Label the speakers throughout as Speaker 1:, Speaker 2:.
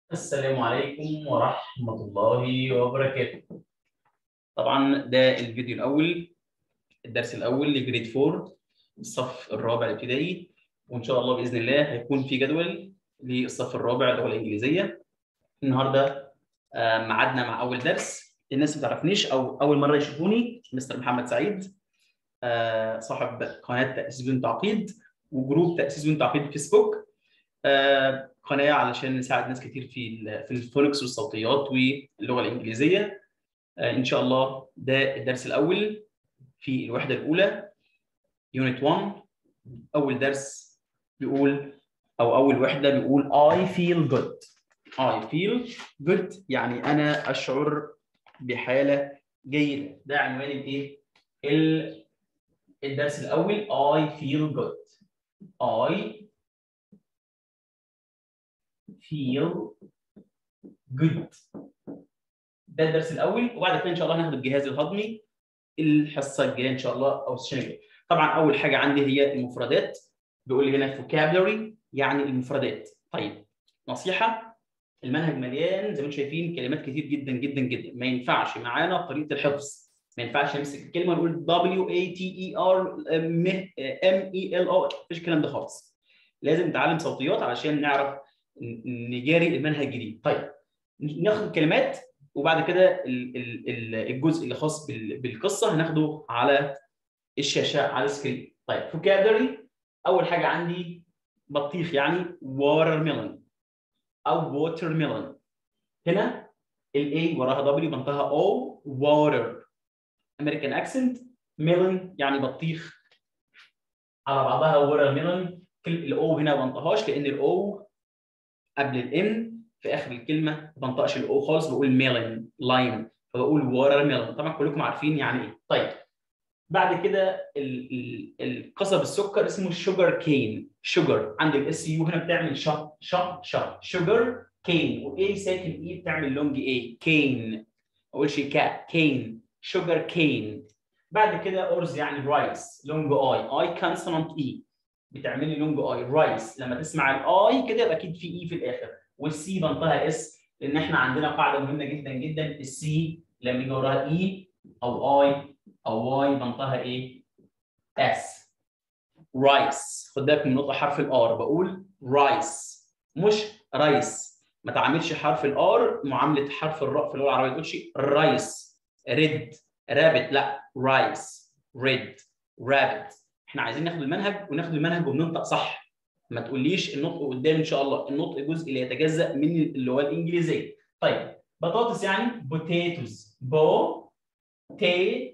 Speaker 1: السلام عليكم ورحمة الله وبركاته. طبعا ده الفيديو الأول الدرس الأول لجريد 4 الصف الرابع الابتدائي وإن شاء الله بإذن الله هيكون في جدول للصف الرابع اللغة الإنجليزية. النهارده آه، ميعادنا مع أول درس الناس ما تعرفنيش أو أول مرة يشوفوني مستر محمد سعيد آه، صاحب قناة تأسيس بدون تعقيد وجروب تأسيس بدون تعقيد فيسبوك آه، قناه علشان نساعد ناس كتير في ال- في الفونكس والصوتيات واللغه الانجليزيه آه، ان شاء الله ده الدرس الاول في الوحده الاولى يونت 1 اول درس بيقول او اول وحده بيقول I feel good I feel good يعني انا اشعر بحاله جيده ده عنوان الايه ال- الدرس الاول I feel good I feel good ده الدرس الاول وبعد كده ان شاء الله هناخد الجهاز الهضمي الحصه الجايه ان شاء الله او السنه الجايه طبعا اول حاجه عندي هي المفردات بيقول لي هنا vocabulary يعني المفردات طيب نصيحه المنهج مليان زي ما انتم شايفين كلمات كتير جدا جدا جدا ما ينفعش معانا طريقه الحفظ ما ينفعش نمسك الكلمه ونقول W A T E R M E L O مفيش الكلام ده خالص لازم نتعلم صوتيات علشان نعرف نجاري المنهج الجديد طيب ناخد الكلمات وبعد كده ال- ال- ال- الجزء اللي خاص بال- بالقصه هناخده على الشاشه على السكرين طيب vocabulary اول حاجه عندي بطيخ يعني watermelon او watermelon هنا ال A وراها W بنطقها O water American accent melon يعني بطيخ على بعضها watermelon الاو هنا ما بنطقهاش لان الاو قبل الام في اخر الكلمه ما بنطقش الاو خالص بقول ميلن لاين فبقول وورر ميلن طبعا كلكم عارفين يعني ايه طيب بعد كده ال- ال- القصب السكر اسمه شوجر كين شوجر عند الاس يو هنا بتعمل شا شا شا شوجر كين واي ساكن اي بتعمل لونج اي كين ما اقولش كات كين شوجر كين بعد كده ارز يعني رايس لونج اي اي كونسونانت اي بتعمل لي لونج اي رايس لما تسمع الاي كده يبقى اكيد في اي في الاخر والسي بنطقها اس لان احنا عندنا قاعده مهمه جدا جدا السي لما يجي وراها اي او اي او واي بنطقها ايه؟ اس رايس خد بالك من نقطه حرف الار بقول رايس مش رايس ما تعاملش حرف الار معامله حرف الراء في اللغه العربيه ما تقولش رايس ريد رابت لا رايس ريد رابت احنا عايزين ناخد المنهج وناخد المنهج وبننطق صح ما تقوليش النطق قدام ان شاء الله النطق جزء اللي يتجزا من اللغه الانجليزيه طيب بطاطس يعني بوتيتوز بو تي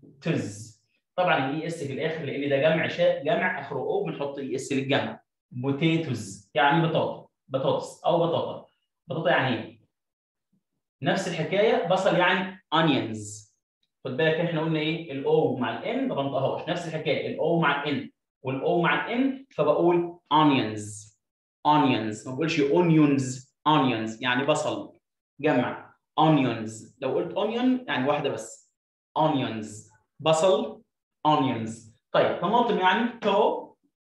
Speaker 1: تز طبعا الاي اس في الاخر لان ده جمع شاء جمع اخره او بنحط اي اس للجمع بوتيتوز يعني بطاطا بطاطس او بطاطا بطاطا يعني ايه نفس الحكايه بصل يعني onions خد بالك احنا قلنا ايه الاو مع الان ما بنطقهاش نفس الحكايه الاو مع الان والاو مع الان فبقول onions onions ما بقولش onions onions يعني بصل جمع onions لو قلت onion يعني واحده بس onions بصل onions طيب طماطم يعني تو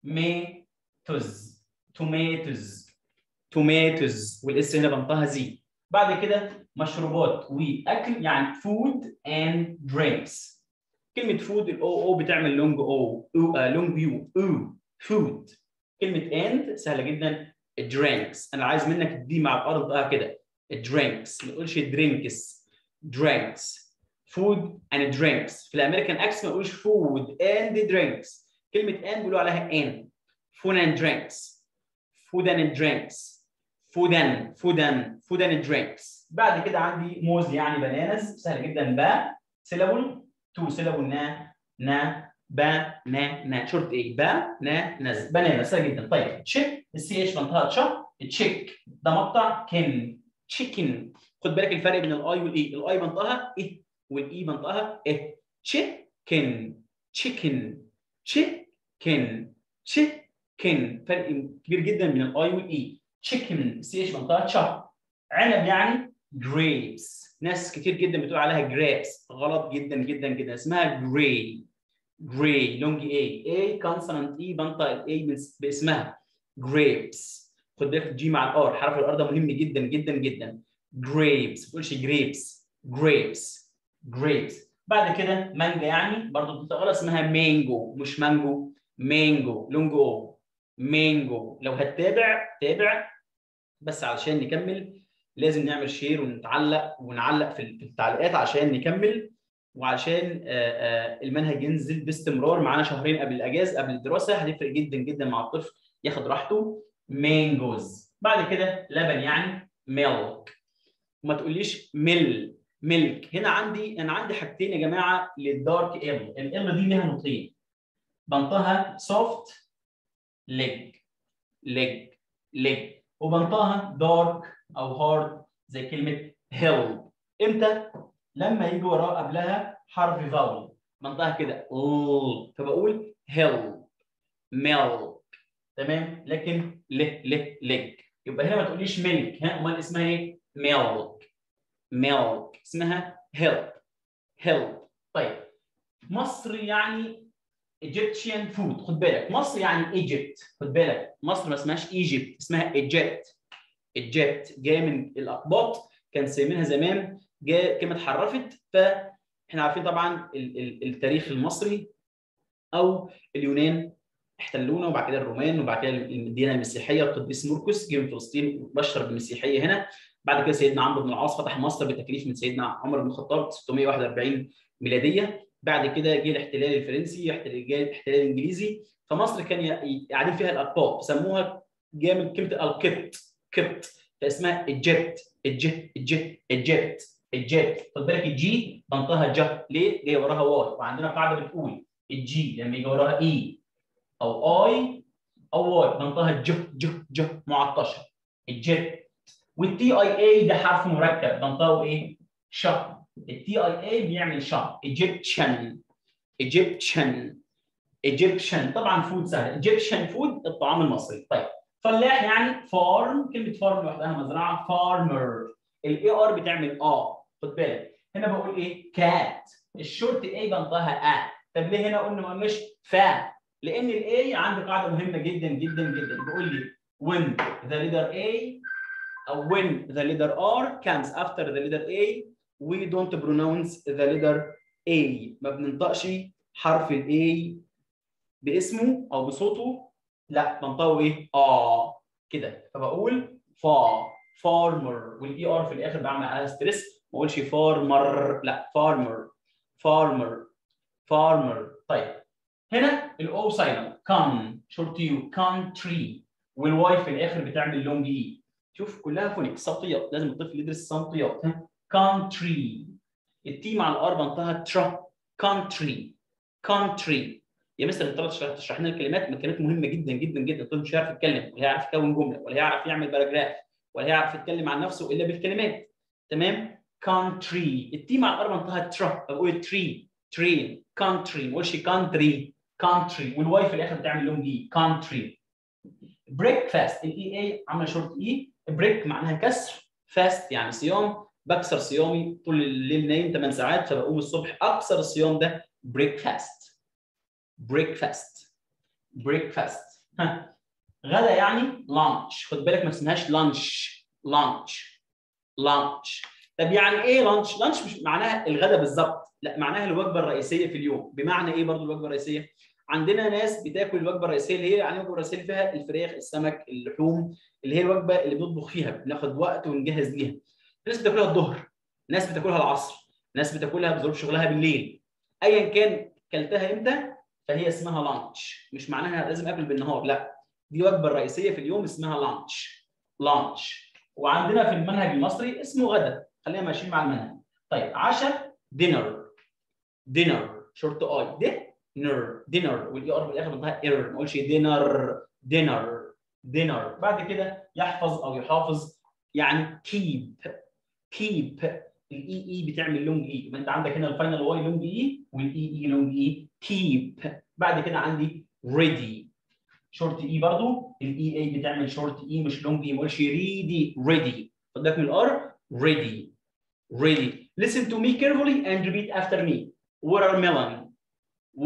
Speaker 1: توز tomatoes tomatoes والاس هنا بنطقها زي بعد كده مشروبات واكل يعني food and drinks كلمه food الاو او بتعمل لونج او لونج يو او food كلمه and سهله جدا drinks انا عايز منك دي مع الارض بقى كده drinks ما تقولش drinks drinks food and drinks في الامريكان اكس ما يقولش food and drinks كلمه and بيقولوا عليها ان food and drinks food and drinks food and food and food and drinks بعد كده عندي موز يعني بنانز سهل جدا با سيلابل تو سيلابل نا نا با نا نا شورت ايه با نا نز بنانا سهل جدا طيب تشيك السي اتش منطقه تشا تشيك ده مقطع كن تشيكن خد بالك الفرق بين الاي والاي الاي منطقها ايه والاي منطقها ايه تشيكن تشيكن تشيكن تشيكن فرق كبير جدا بين الاي والاي تشيكن سي اتش منطقه تشا عنب يعني grapes ناس كتير جدا بتقول عليها grapes غلط جدا جدا جدا اسمها gray gray لونج A A consonant E بنطق ال A باسمها grapes خد بالك الجي مع الار حرف الار ده مهم جدا جدا جدا grapes ما تقولش grapes grapes grapes بعد كده مانجا يعني برضه بتتغير اسمها مانجو مش مانجو مانجو لونجو مانجو لو هتتابع تابع بس علشان نكمل لازم نعمل شير ونتعلق ونعلق في التعليقات عشان نكمل وعشان المنهج ينزل باستمرار معانا شهرين قبل الاجازه قبل الدراسه هتفرق جدا جدا مع الطفل ياخد راحته مانجوز بعد كده لبن يعني ميلك وما تقوليش مل ملك هنا عندي انا عندي حاجتين يا جماعه للدارك ال ال دي ليها نقطتين بنطقها سوفت ليج ليج ليج وبنطقها دارك او هارد زي كلمه هيل امتى لما يجي وراه قبلها حرف فاول بنطقها كده فبقول هيل ميلك تمام لكن ل ل لج يبقى هنا ما تقوليش ملك ها امال اسمها ايه ميلك ميلك اسمها هيلب هيلب طيب مصر يعني ايجيبشن فود خد بالك مصر يعني ايجيبت خد بالك مصر ما اسمهاش ايجيبت اسمها ايجيبت ايجيبت جايه من الاقباط كان سمينها زمان جاء كلمه اتحرفت فاحنا عارفين طبعا ال ال التاريخ المصري او اليونان احتلونا وبعد كده الرومان وبعد كده الديانه المسيحيه القديس مرقس جه من فلسطين وبشر بالمسيحيه هنا بعد كده سيدنا عمرو بن العاص فتح مصر بتكليف من سيدنا عمر بن الخطاب 641 ميلاديه بعد كده جه الاحتلال الفرنسي جه الاحتلال الانجليزي فمصر كان قاعدين فيها الاقباط سموها جايه من كلمه القبط قبط فاسمها ايجيبت ايجيبت ايجيبت ايجيبت ايجيبت خد بالك الجي بنطقها ج ليه؟ جاي وراها واي وعندنا قاعده بتقول الجي لما يجي وراها اي او اي او واي بنطقها ج ج ج معطشه الجيبت والتي اي اي ده حرف مركب بنطقه ايه؟ ش التي اي اي بيعمل ش ايجيبشن ايجيبشن ايجيبشن طبعا فود سهل ايجيبشن فود الطعام المصري طيب فلاح يعني فارم كلمه فارم لوحدها مزرعه فارمر الاي ار بتعمل اه خد بالك هنا بقول ايه كات الشورت اي بنطقها ا طب ليه هنا قلنا ما قلناش فا لان الاي عندي قاعده مهمه جدا جدا جدا بيقول لي when the leader A او when the leader R comes after the leader A we don't pronounce the letter A ما بننطقش حرف ال A باسمه او بصوته لا بنطقه ايه؟ اه كده فبقول فا فارمر والاي ار في الاخر بعمل عليها ستريس ما اقولش فارمر لا فارمر فارمر فارمر طيب هنا الاو سايلنت كان شورت يو كانتري والواي في الاخر بتعمل لونج اي شوف كلها فونيك صوتيات لازم الطفل يدرس صوتيات كانتري التي مع الار بنطقها ترا كانتري كانتري يا مستر انت تشرح لنا الكلمات من كلمات مهمه جدا جدا جدا الطفل مش هيعرف يتكلم ولا هيعرف يكون جمله ولا هيعرف يعمل باراجراف ولا هيعرف يتكلم عن نفسه الا بالكلمات تمام كانتري التي مع الار بنطقها ترا بقول تري ترين كانتري ما اقولش كانتري كانتري والواي في الاخر بتعمل لون دي كانتري بريكفاست الاي اي عامله شورت اي بريك معناها كسر فاست يعني صيام بكسر صيامي طول الليل نايم 8 ساعات فبقوم الصبح اكسر الصيام ده بريكفاست بريكفاست بريكفاست غدا يعني لانش خد بالك ما اسمهاش لانش لانش لانش طب يعني ايه لانش لانش مش معناها الغدا بالظبط لا معناها الوجبه الرئيسيه في اليوم بمعنى ايه برضو الوجبه الرئيسيه عندنا ناس بتاكل الوجبه الرئيسيه اللي هي يعني الوجبه الرئيسيه اللي فيها الفراخ السمك اللحوم اللي هي الوجبه اللي بنطبخ فيها بناخد وقت ونجهز ليها ناس بتاكلها الظهر ناس بتاكلها العصر ناس بتاكلها بظروف شغلها بالليل ايا كان كلتها امتى فهي اسمها لانش مش معناها لازم اكل بالنهار لا دي وجبه الرئيسيه في اليوم اسمها لانش لانش وعندنا في المنهج المصري اسمه غدا خلينا ماشيين مع المنهج طيب عشاء دينر دينر شورت اي ده نر دينر والاي ار في الاخر بنطقها اير ما اقولش دينر دينر دينر بعد كده يحفظ او يحافظ يعني كيب كيب الاي اي بتعمل لونج اي يبقى انت عندك هنا الفاينل واي لونج اي والاي اي لونج اي كيب بعد كده عندي ريدي شورت اي برضو الاي اي بتعمل شورت اي مش لونج اي ما اقولش ريدي ريدي خد بالك من الار ريدي ريدي listen to me carefully and repeat after me watermelon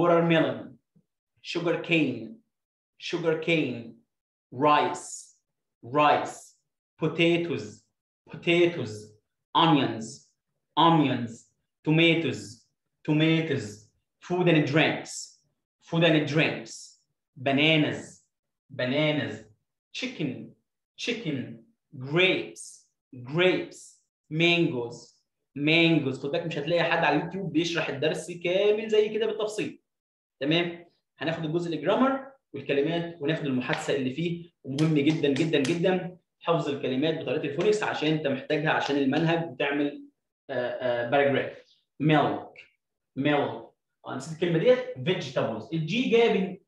Speaker 1: watermelon sugar cane sugar cane rice rice potatoes potatoes onions onions tomatoes tomatoes food and drinks food and drinks bananas bananas chicken chicken grapes grapes mangoes mangoes خد بالك مش هتلاقي حد على اليوتيوب بيشرح الدرس كامل زي كده بالتفصيل تمام هناخد الجزء الجرامر والكلمات وناخد المحادثه اللي فيه ومهم جدا جدا جدا حفظ الكلمات بطريقه الفونكس عشان انت محتاجها عشان المنهج بتعمل باراجراف ميلك ميلك اه نسيت الكلمه ديت فيجيتابلز الجي جايه من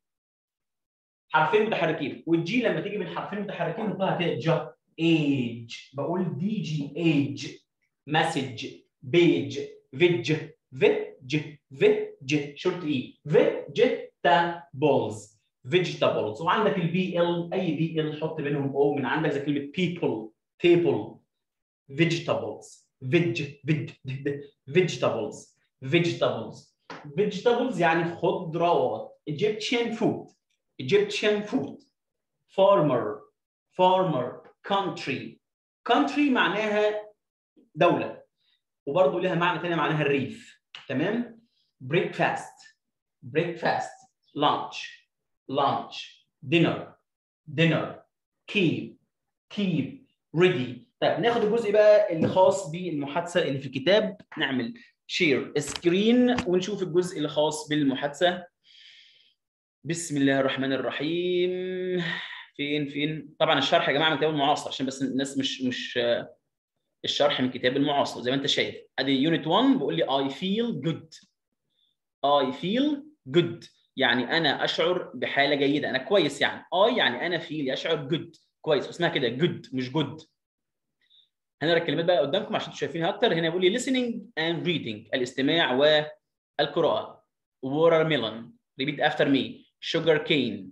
Speaker 1: حرفين متحركين والجي لما تيجي من حرفين متحركين نطلعها كده جا ايج بقول دي جي ايج مسج بيج فيج فيج فيج شورت اي فيجيتابلز فيجيتابلز وعندك البي ال اي بي ال حط بينهم او من عندك زي كلمه people table vegetables veg veg vegetables vegetables vegetables يعني خضروات Egyptian food Egyptian food farmer farmer country country معناها دولة وبرضه لها معنى تاني معناها الريف تمام breakfast breakfast lunch lunch dinner dinner keep keep ready طيب ناخد الجزء بقى اللي خاص بالمحادثه اللي في الكتاب نعمل شير سكرين ونشوف الجزء اللي خاص بالمحادثه بسم الله الرحمن الرحيم فين فين طبعا الشرح يا جماعه من كتاب المعاصر عشان بس الناس مش مش الشرح من كتاب المعاصر زي ما انت شايف ادي يونت 1 بيقول لي I feel good I feel good يعني انا اشعر بحاله جيده انا كويس يعني I يعني انا feel يشعر good كويس اسمها كده good مش good هنقرا الكلمات بقى قدامكم عشان شايفينها اكتر هنا بيقول لي listening and reading الاستماع والقراءه watermelon repeat after me sugar cane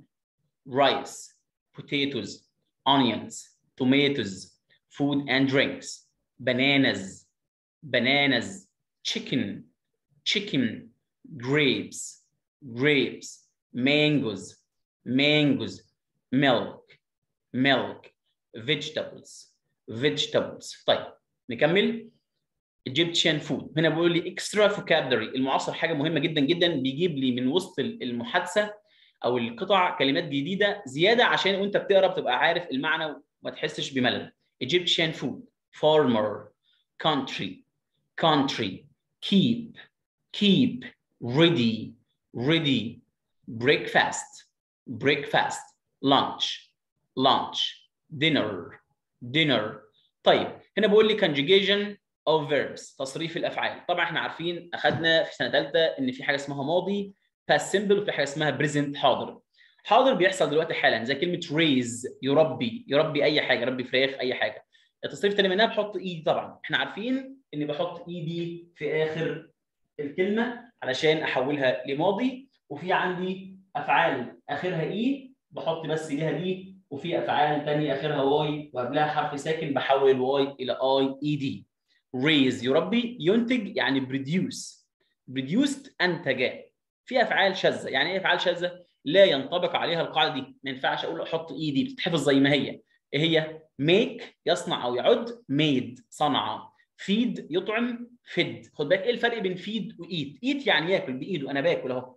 Speaker 1: rice potatoes onions tomatoes food and drinks bananas bananas chicken chicken grapes grapes mangoes mangoes milk milk vegetables vegetables طيب نكمل Egyptian food هنا بيقول لي extra vocabulary المعاصر حاجه مهمه جدا جدا بيجيب لي من وسط المحادثه او القطع كلمات جديده زياده عشان وانت بتقرا بتبقى عارف المعنى وما تحسش بملل Egyptian food farmer country country keep keep ready ready breakfast breakfast lunch lunch dinner dinner طيب هنا بقول لي conjugation of verbs تصريف الافعال طبعا احنا عارفين اخذنا في سنه ثالثه ان في حاجه اسمها ماضي past simple وفي حاجه اسمها present حاضر حاضر بيحصل دلوقتي حالا زي كلمه raise يربي يربي اي حاجه يربي فراخ اي حاجه التصريف الثاني منها بحط ايدي طبعا احنا عارفين اني بحط ايدي في اخر الكلمه علشان احولها لماضي وفي عندي افعال اخرها اي بحط بس ليها دي وفي افعال ثانيه اخرها واي وقبلها حرف ساكن بحول الواي الى اي اي دي raise يربي ينتج يعني produce produced انتج في افعال شاذه يعني ايه افعال شاذه لا ينطبق عليها القاعده دي ما ينفعش اقول احط ايدي بتتحفظ زي ما هي ايه هي make يصنع او يعد made صنع feed يطعم fed خد بالك ايه الفرق بين feed وايت eat يعني ياكل بايده انا باكل اهو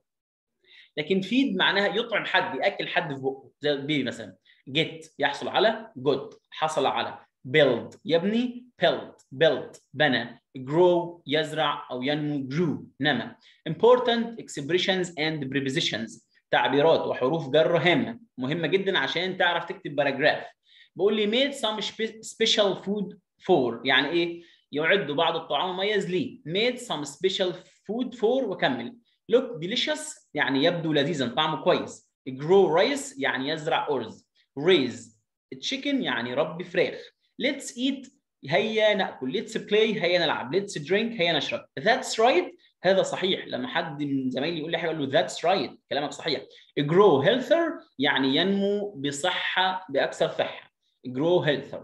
Speaker 1: لكن feed معناها يطعم حد ياكل حد في بقه زي البيبي مثلا get يحصل على good حصل على build يبني built built بنى grow يزرع او ينمو grew نما important expressions and prepositions تعبيرات وحروف جر هامه مهمه جدا عشان تعرف تكتب باراجراف بقول لي made some special food for يعني ايه يعد بعض الطعام مميز ليه made some special food for وكمل look delicious يعني يبدو لذيذا طعمه كويس grow rice يعني يزرع أرز raise chicken يعني ربي فراخ let's eat هيا ناكل let's play هيا نلعب let's drink هيا نشرب that's right هذا صحيح لما حد من زمايلي يقول لي حاجه اقول له that's right كلامك صحيح grow healthier يعني ينمو بصحه باكثر صحه grow healthier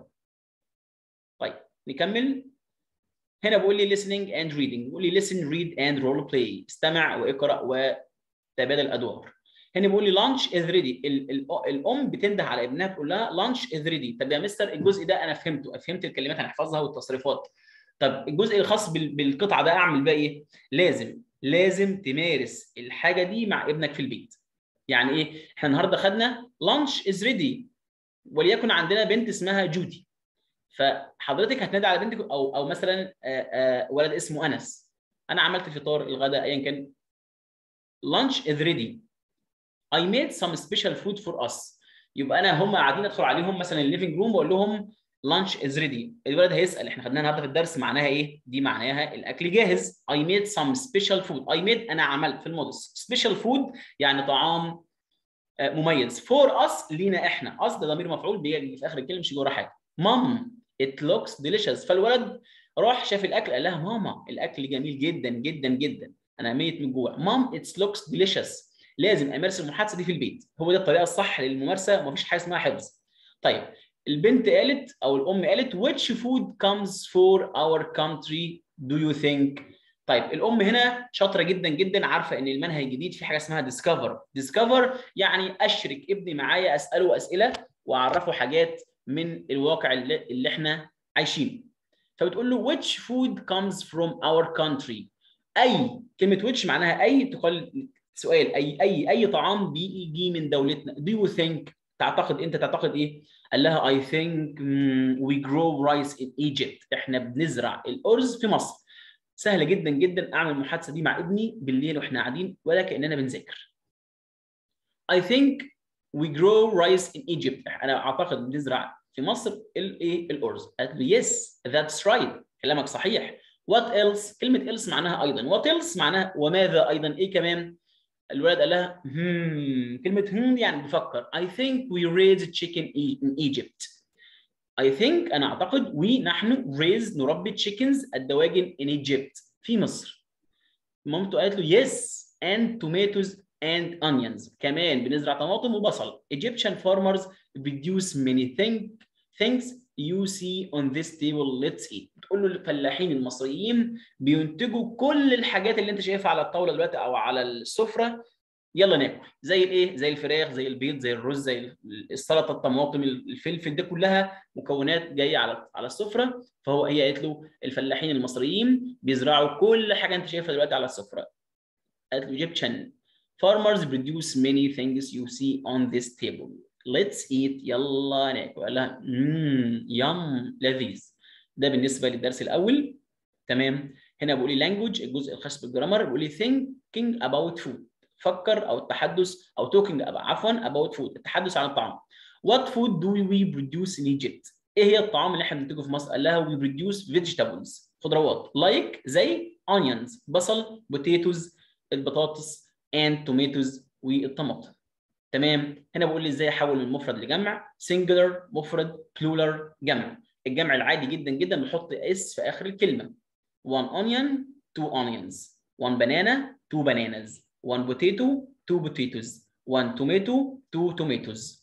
Speaker 1: طيب نكمل هنا بقول لي listening and reading بقول لي listen read and role play استمع واقرا وتبادل الادوار هنا بيقول لي لانش از ريدي الام بتنده على ابنها تقول لها لانش از ريدي طب يا مستر الجزء ده انا فهمته فهمت الكلمات هنحفظها والتصريفات طب الجزء الخاص بالقطعه ده اعمل بقى ايه لازم لازم تمارس الحاجه دي مع ابنك في البيت يعني ايه احنا النهارده خدنا لانش از ريدي وليكن عندنا بنت اسمها جودي فحضرتك هتنادي على بنتك او او مثلا آآ آآ ولد اسمه انس انا عملت فطار الغداء ايا كان lunch is ready I made some special food for us يبقى انا هم قاعدين ادخل عليهم مثلا الليفنج روم واقول لهم lunch is ready الولد هيسال احنا خدناها النهارده في الدرس معناها ايه؟ دي معناها الاكل جاهز I made some special food I made انا عملت في المودس special food يعني طعام مميز for us لينا احنا us ده ضمير مفعول بيجي في اخر الكلمه مش وراه حاجه مام it looks delicious فالولد راح شاف الاكل قال لها ماما الاكل جميل جدا جدا جدا انا ميت من جوع مام it looks delicious لازم امارس المحادثه دي في البيت هو ده الطريقه الصح للممارسه ومفيش حاجه اسمها حفظ طيب البنت قالت او الام قالت which food comes for our country do you think طيب الام هنا شاطره جدا جدا عارفه ان المنهج الجديد في حاجه اسمها ديسكفر ديسكفر يعني اشرك ابني معايا اساله اسئله واعرفه حاجات من الواقع اللي, اللي احنا عايشينه فبتقول له which food comes from our country اي كلمه which معناها اي تقال سؤال اي اي اي طعام بيجي من دولتنا do you think تعتقد انت تعتقد ايه قال لها I think we grow rice in Egypt احنا بنزرع الارز في مصر سهله جدا جدا اعمل المحادثه دي مع ابني بالليل واحنا قاعدين ولا كاننا بنذاكر I think we grow rice in Egypt انا اعتقد بنزرع في مصر الايه الارز قالت له yes that's right كلامك صحيح what else كلمه else معناها ايضا what else معناها وماذا ايضا ايه كمان الولد قال لها هم كلمه هم يعني بفكر I think we raise chicken in Egypt I think أنا أعتقد we نحن raise نربي chickens الدواجن in Egypt في مصر مامته قالت له yes and tomatoes and onions كمان بنزرع طماطم وبصل Egyptian farmers produce many thing, things you see on this table let's eat بتقول له الفلاحين المصريين بينتجوا كل الحاجات اللي انت شايفها على الطاوله دلوقتي او على السفره يلا ناكل زي الايه زي الفراخ زي البيض زي الرز زي السلطه الطماطم الفلفل ده كلها مكونات جايه على على السفره فهو هي قالت له الفلاحين المصريين بيزرعوا كل حاجه انت شايفها دلوقتي على السفره قالت له Egyptian farmers produce many things you see on this table let's eat يلا ناكل قال لها امم يم لذيذ ده بالنسبه للدرس الاول تمام هنا بيقول لي language الجزء الخاص بالجرامر بيقول لي thinking about food فكر او التحدث او talking about عفوا about food التحدث عن الطعام what food do we produce in Egypt ايه هي الطعام اللي احنا بننتجه في مصر قال لها we produce vegetables خضروات like زي onions بصل potatoes البطاطس and tomatoes والطماطم تمام هنا بقول لي ازاي احول من مفرد لجمع singular مفرد plural جمع الجمع العادي جدا جدا بنحط اس في اخر الكلمه one onion two onions one banana two bananas one potato two potatoes one tomato two tomatoes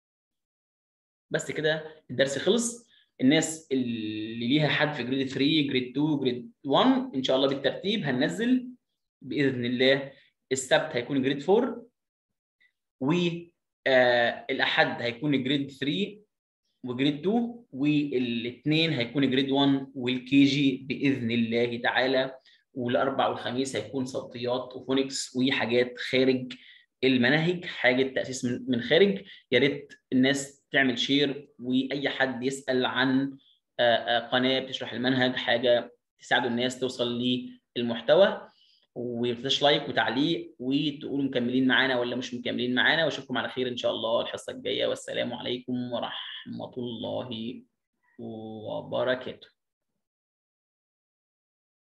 Speaker 1: بس كده الدرس خلص الناس اللي ليها حد في جريد 3 جريد 2 جريد 1 ان شاء الله بالترتيب هننزل باذن الله السبت هيكون جريد 4 والاحد هيكون جريد 3 وجريد 2 والاثنين هيكون جريد 1 والكي جي باذن الله تعالى والاربع والخميس هيكون صوتيات وفونكس وحاجات خارج المناهج حاجه تاسيس من خارج يا ريت الناس تعمل شير واي حد يسال عن قناه بتشرح المنهج حاجه تساعد الناس توصل للمحتوى وتنساش لايك وتعليق وتقولوا مكملين معانا ولا مش مكملين معانا واشوفكم على خير ان شاء الله الحصه الجايه والسلام عليكم ورحمه الله وبركاته